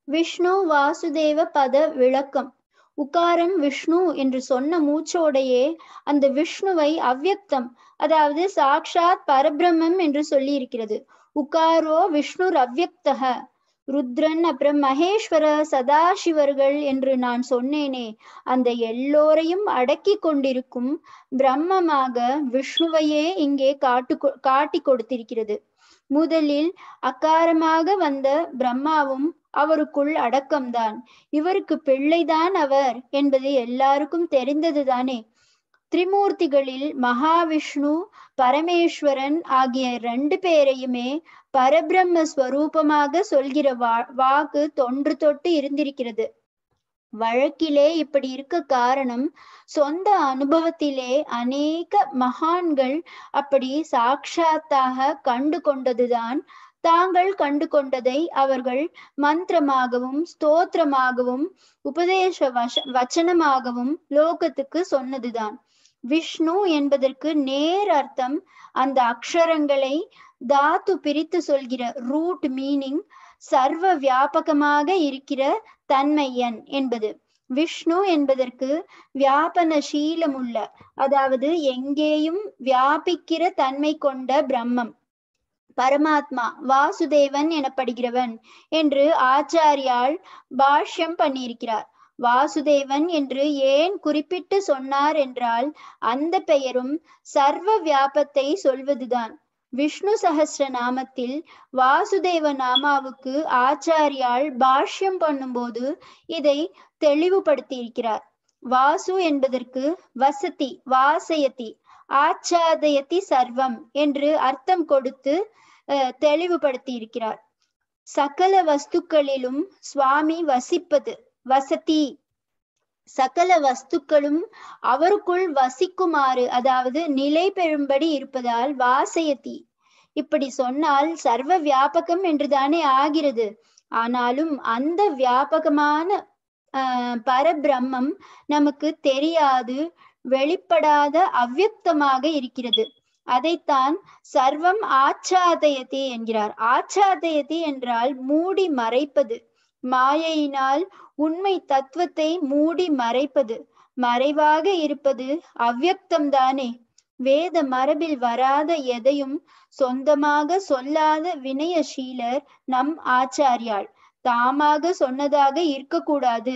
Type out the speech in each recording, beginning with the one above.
விஷ்ணு வாசுதேவ பத விளக்கம் உகாரம் விஷ்ணு என்று சொன்ன மூச்சோடையே அந்த விஷ்ணுவை அவ்யக்தம் அதாவது சாக்ஷாத் பரபிரம்மம் என்று சொல்லி இருக்கிறது உகாரோ விஷ்ணு அவ்யக்தக ருத்ரன் அப்புறம் மகேஸ்வர சதாசிவர்கள் என்று நான் சொன்னேனே அந்த எல்லோரையும் அடக்கி கொண்டிருக்கும் பிரம்மமாக விஷ்ணுவையே இங்கே காட்டு காட்டி கொடுத்திருக்கிறது முதலில் அக்காரமாக வந்த பிரம்மாவும் அவருக்குள் அடக்கம்தான் இவருக்கு பிள்ளைதான் அவர் என்பது எல்லாருக்கும் தெரிந்ததுதானே திரிமூர்த்திகளில் மகாவிஷ்ணு பரமேஸ்வரன் ஆகிய ரெண்டு பேரையுமே பரபிரம்ம ஸ்வரூபமாக சொல்கிற வா வாக்கு தொன்று தொட்டு இருந்திருக்கிறது வழக்கிலே இப்படி இருக்க காரணம் சொந்த அனுபவத்திலே அநேக மகான்கள் அப்படி சாட்சாத்தாக கண்டு கொண்டதுதான் தாங்கள் கண்டு கொண்டதை அவர்கள் மந்திரமாகவும் ஸ்தோத்திரமாகவும் உபதேச வச வச்சனமாகவும் லோகத்துக்கு சொன்னதுதான் விஷ்ணு என்பதற்கு நேர் அர்த்தம் அந்த அக்ஷரங்களை தாத்து பிரித்து சொல்கிற ரூட் மீனிங் சர்வ வியாபகமாக இருக்கிற தன்மையன் என்பது விஷ்ணு என்பதற்கு வியாபன சீலமுள்ள அதாவது எங்கேயும் வியாபிக்கிற தன்மை கொண்ட பிரம்மம் பரமாத்மா வாசுதேவன் எனப்படுகிறவன் என்று ஆச்சாரியால் பாஷ்யம் பண்ணியிருக்கிறார் வாசுதேவன் என்று ஏன் குறிப்பிட்டு சொன்னார் என்றால் அந்த பெயரும் சர்வ வியாபத்தை சொல்வதுதான் விஷ்ணு சகஸ்ர நாமத்தில் வாசுதேவ நாமாவுக்கு ஆச்சாரியால் பாஷ்யம் பண்ணும்போது இதை தெளிவுபடுத்தி இருக்கிறார் வாசு என்பதற்கு வசதி வாசயதி ஆச்சாதயதி சர்வம் என்று அர்த்தம் கொடுத்து தெளிவுபடுத்தி இருக்கிறார் சகல வஸ்துக்களிலும் சுவாமி வசிப்பது வசதி சகல வஸ்துக்களும் அவருக்குள் வசிக்குமாறு அதாவது நிலை பெறும்படி இருப்பதால் வாசயத்தி இப்படி சொன்னால் சர்வ வியாபகம் என்றுதானே ஆகிறது ஆனாலும் அந்த வியாபகமான ஆஹ் பரபிரம்மம் நமக்கு தெரியாது வெளிப்படாத அவ்வியக்தமாக இருக்கிறது அதைத்தான் சர்வம் ஆச்சாதயதி என்கிறார் ஆச்சாதயதி என்றால் மூடி மறைப்பது மாயையினால் உண்மை தத்துவத்தை மூடி மறைப்பது மறைவாக இருப்பது அவ்வியக்தம்தானே வேத மரபில் வராத எதையும் சொந்தமாக சொல்லாத வினயசீலர் நம் ஆச்சாரியாள் தாமாக சொன்னதாக இருக்கக்கூடாது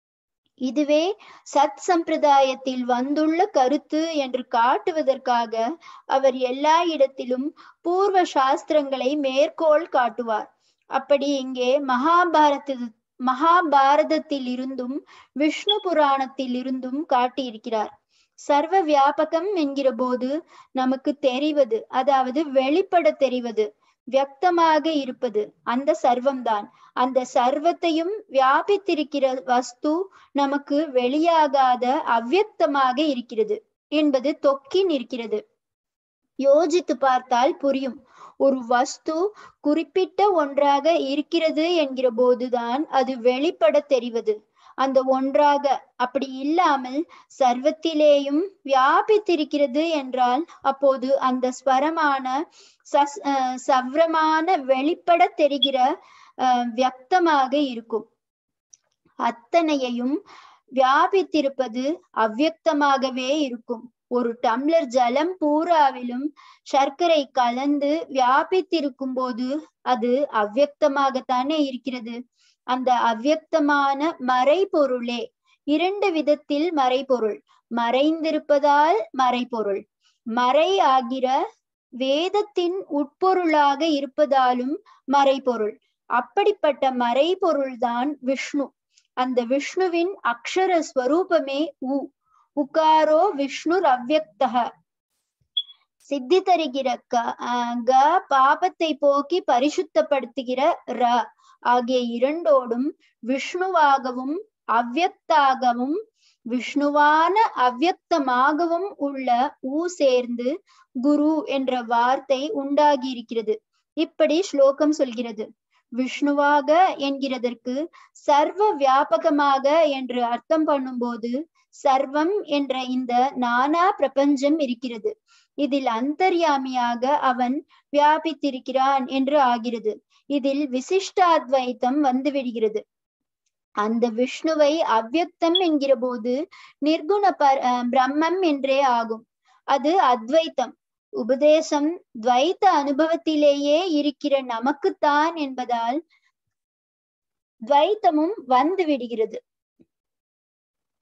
இதுவே சத் சம்பிரதாயத்தில் வந்துள்ள கருத்து என்று காட்டுவதற்காக அவர் எல்லா இடத்திலும் பூர்வ சாஸ்திரங்களை மேற்கோள் காட்டுவார் அப்படி இங்கே மகாபாரத மகாபாரதத்தில் இருந்தும் விஷ்ணு புராணத்தில் இருந்தும் காட்டியிருக்கிறார் சர்வ வியாபகம் என்கிற போது நமக்கு தெரிவது அதாவது வெளிப்பட தெரிவது வியக்தமாக இருப்பது அந்த சர்வம்தான் அந்த சர்வத்தையும் வியாபித்திருக்கிற வஸ்து நமக்கு வெளியாகாத அவ்வியக்தமாக இருக்கிறது என்பது தொக்கி நிற்கிறது யோசித்து பார்த்தால் புரியும் ஒரு வஸ்து குறிப்பிட்ட ஒன்றாக இருக்கிறது என்கிற போதுதான் அது வெளிப்பட தெரிவது அந்த ஒன்றாக அப்படி இல்லாமல் சர்வத்திலேயும் வியாபித்திருக்கிறது என்றால் அப்போது அந்த ஸ்வரமான சஸ் சவ்ரமான வெளிப்பட தெரிகிற வியக்தமாக இருக்கும் அத்தனையையும் வியாபித்திருப்பது அவ்வியக்தமாகவே இருக்கும் ஒரு டம்ளர் ஜலம் பூராவிலும் சர்க்கரை கலந்து வியாபித்திருக்கும் போது அது அவ்வியக்தமாகத்தானே இருக்கிறது அந்த அவ்வியக்தமான மறைபொருளே இரண்டு விதத்தில் மறைபொருள் மறைந்திருப்பதால் மறைபொருள் மறை ஆகிற வேதத்தின் உட்பொருளாக இருப்பதாலும் மறைபொருள் அப்படிப்பட்ட மறைபொருள்தான் விஷ்ணு அந்த விஷ்ணுவின் அக்ஷர ஸ்வரூபமே உ உகாரோ விஷ்ணு அவ்யக்தக சித்தி தருகிற க க பாபத்தை போக்கி பரிசுத்தப்படுத்துகிற ர ஆகிய இரண்டோடும் விஷ்ணுவாகவும் அவ்யக்தாகவும் விஷ்ணுவான அவ்யக்தமாகவும் உள்ள ஊ சேர்ந்து குரு என்ற வார்த்தை உண்டாகி இருக்கிறது இப்படி ஸ்லோகம் சொல்கிறது விஷ்ணுவாக என்கிறதற்கு சர்வ வியாபகமாக என்று அர்த்தம் பண்ணும்போது சர்வம் என்ற இந்த நானா பிரபஞ்சம் இருக்கிறது இதில் அந்தர்யாமியாக அவன் வியாபித்திருக்கிறான் என்று ஆகிறது இதில் விசிஷ்டாத்வைத்தம் வந்துவிடுகிறது அந்த விஷ்ணுவை அவ்யக்தம் என்கிற போது நிர்குண பர பிரம்மம் என்றே ஆகும் அது அத்வைத்தம் உபதேசம் துவைத்த அனுபவத்திலேயே இருக்கிற நமக்குத்தான் என்பதால் துவைத்தமும் வந்து விடுகிறது